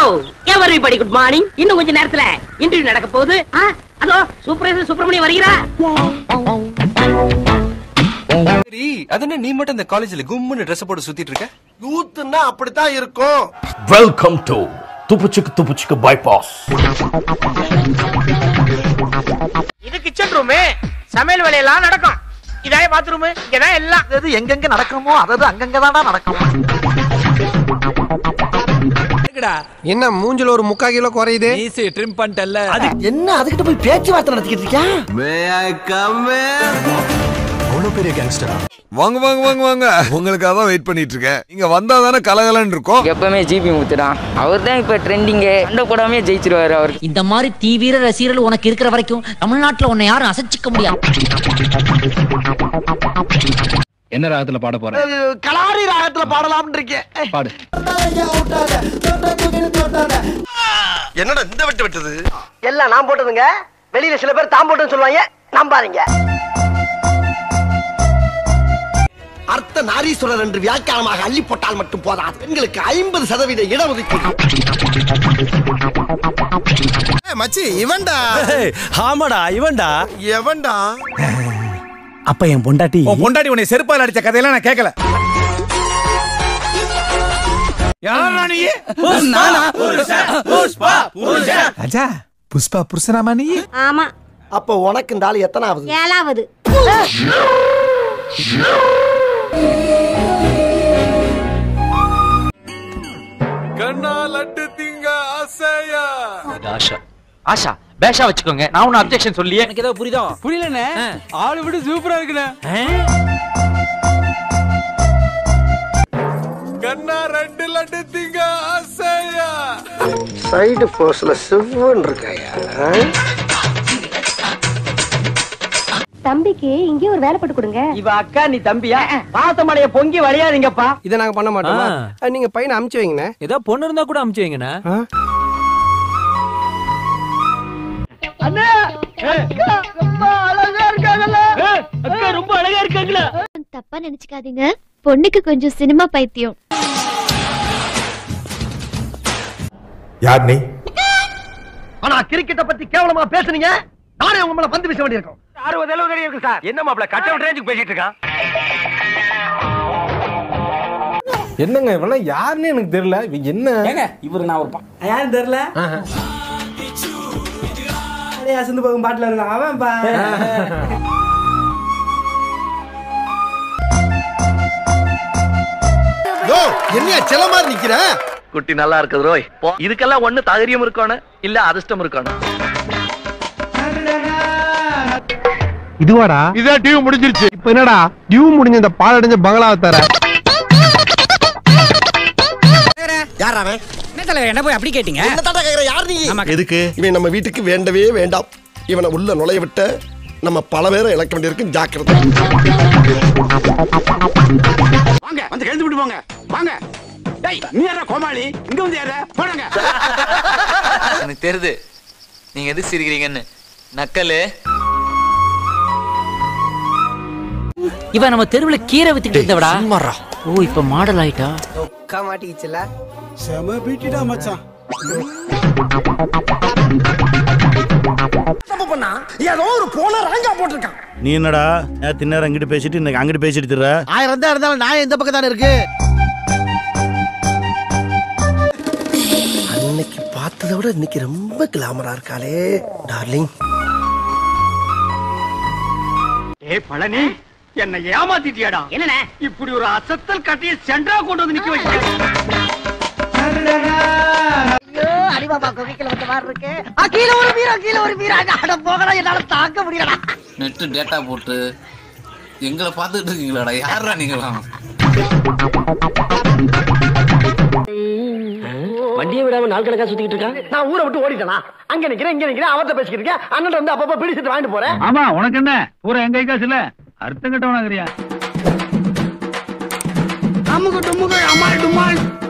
everybody good morning இன்னும் கொஞ்ச நேரத்துல இன்டர்வியூ நடக்க போகுது ஆ, அதோ சூப்பர்வைசர் சுப்பிரமணியம் வருகிறா சரி அதென்ன நீ மட்டும் இந்த காலேஜ்ல கும்முன்னு ட்ரெஸ் போட்டு சுத்திட்டு இருக்க யூத்னா அப்படித்தான் இருக்கும் வெல்கம் டு துப்புச்சுக்கு துப்புச்சுக்கு பைபாஸ் இது கிச்சன் ரூமு சமையல் வேலையெல்லாம் நடக்கும் இதாய பாத்ரூம் இங்கதான் எல்லாம் அது எங்கெங்க நடக்கணுமோ அதாவது அங்கங்க நடக்கும் என்ன மூஞ்சில ஒரு முக்கா கிலோ குறையுது என்ன அதுகிட்ட போய் பேச்சுவார்த்தை நடத்திக்கிட்டு இருக்கியா அவ்வளவு பெரிய கேங்ஸ்டரா வாங்க வாங்க வாங்க வாங்க உங்களுக்காக தான் வெயிட் பண்ணிட்டு இருக்கேன் நீங்க வந்தா தானே கலகலன்னு இருக்கும் எப்பவுமே ஜிபி முத்துதான் அவர் தான் இப்ப ட்ரெண்டிங்கு சண்டை போடாமே ஜெயிச்சிருவாரு அவர் இந்த மாதிரி தீவிர ரசிகர்கள் உனக்கு இருக்கிற வரைக்கும் தமிழ்நாட்டுல உன்னை யாரும் அசைச்சிக்க முடியாது என்ன ராகத்துல பாட போற கலாரி ராகத்துல பாடலாம்னு இருக்கேன் பாடு என்னடா இந்த வெட்டு வெட்டுது எல்லாம் நான் போட்டதுங்க வெளியில சில பேர் தான் போட்டுன்னு சொல்லுவாங்க நம்பாதீங்க அர்த்த நாரீஸ்வரர் என்று வியாக்கியானமாக அள்ளி போட்டால் மட்டும் போதாது பெண்களுக்கு ஐம்பது சதவீத இடஒதுக்கீடு மச்சி இவன்டா ஆமாடா இவன்டா எவன்டா அப்ப என் பொண்டாட்டி பொண்டாடி உன்னை செருப்பால் அடிச்ச கதையெல்லாம் நான் கேட்கல அஜா புஷ்பா புருஷனாமா நீ ஆமா அப்ப உனக்கு இந்த ஆள் எத்தனாவது ஏழாவது கண்ணா லட்டு திங்க ஆசையா ஆஷா ஆஷா பேஷா வச்சுக்கோங்க நான் ஒன்னும் அப்செக்ஷன் சொல்லியே எனக்கு ஏதோ புரியுதா புரியலண்ணே ஆளு விட சூப்பரா இருக்குண்ணே கண்ணா ரெண்டு லட்டு திங்க ஆசையா சைடு போர்ஸ்ல சிவன் இருக்காயா தம்பிக்கு இங்கே ஒரு வேலை போட்டு கொடுங்க இவ அக்கா நீ தம்பியா பாசமடைய பொங்கி வளையாதீங்கப்பா இதை நாங்க பண்ண மாட்டோமா அஹ், நீங்க பையனை அமுச்சு வைங்கண்ணே ஏதோ பொண்ணு இருந்தா கூட அமுச்சு வைங்கண்ணா அக்கா ரொம்ப அழகா இருக்காங்களா தப்பா நினைச்சுக்காதீங்க பொண்ணுக்கு கொஞ்சம் சினிமா பைத்தியம் யார் நீ ஆனா கிரிக்கெட்ட பத்தி கேவலமா பேசுனீங்க நானே உங்க மேல பந்து வீச வேண்டியிருக்கும் அறுபது எழுபது அடி இருக்கு சார் என்ன மாப்பிள கட் அவுட் ரேஞ்சுக்கு பேசிட்டு இருக்கான் என்னங்க இவனா யாருன்னு எனக்கு தெரியல இவன் என்ன இவரு நான் ஒரு யாரும் தெரியல அசந்து போகும் பாட்டுல இருக்கான் அவன்பா யோ என்னையா செல்ல மாதிரி நிக்கிற குட்டி நல்லா இருக்குது ரோய் இதுக்கெல்லாம் ஒண்ணு தகரியம் இருக்கணும் இல்ல அதிர்ஷ்டம் இருக்கணும் இதுவாடா இதான் டியூ முடிஞ்சிருச்சு இப்ப என்னடா டியூ முடிஞ்ச இந்த பாலடைஞ்ச பங்களாவை தர யார் அவன் என்ன தலைவர் என்ன போய் அப்படி கேட்டீங்க என்ன தாண்டா கேக்குற யார் நீ எதுக்கு இவன் நம்ம வீட்டுக்கு வேண்டவே வேண்டாம் இவனை உள்ள நுழைய விட்ட நம்ம பல பேரை இழக்க வேண்டியிருக்கு ஜாக்கிரதை வாங்க வந்து கழுந்து விட்டு போங்க வாங்க டேய் நீ யாரா கோமாளி இங்க வந்து யாரா போடுங்க எனக்கு தெரியுது நீங்க எது சிரிக்கிறீங்கன்னு நக்கலு இவன் நம்ம தெருவுல கீரை வித்துக்கிட்டு இருந்தவடா ஓ இப்ப மாடல் ஆயிட்டா மாட்டிக்கிச்சுல பண்ணா ஏதோ ஒரு போன ராங்கா போட்டிருக்கான் நீ என்னடா நேத்து நேரம் அங்கிட்டு பேசிட்டு இன்னைக்கு அங்கிட்டு பேசிட்டு திர்ற ஆயிரம் தான் இருந்தாலும் நான் எந்த பக்கம் தானே இருக்கு அன்னைக்கு பார்த்ததை விட இன்னைக்கு ரொம்ப கிளாமரா இருக்காளே டார்லிங் ஏ பழனி என்னை ஏமாத்திட்டியாடா என்னண்ணே இப்படி ஒரு அசத்தல் கட்டிய சென்டரா கொண்டு வந்து நிக்க வைக்க ஐயோ அடிபாபா கோவிக்கல வந்த மாதிரி இருக்கு ஆ, கீழே ஒரு மீரா கீழே ஒரு மீரா அட போகடா என்னால தாங்க முடியலடா நெட்டு டேட்டா போட்டு எங்களை பார்த்துட்டு இருக்கீங்களாடா யாரா நீங்களாம் வண்டியை விடாம நாள் கணக்கா சுத்திட்டு இருக்கான் நான் ஊரை விட்டு ஓடிட்டேனா அங்க நிக்கிறேன் இங்க நிக்கிறேன் அவர்த்த பேசிக்கிட்டு இருக்கேன் அண்ணன் வந்து அப்பப்ப பிடிச்சிட்டு வாங்கிட்டு போறேன் ஆமா உனக்கு என்ன பூரா எங்க காசு இல்ல அர்த்தம் கட்டவனாகிறியா அம்முக்கு டும்முக்கு அம்மாள் டும்மாள்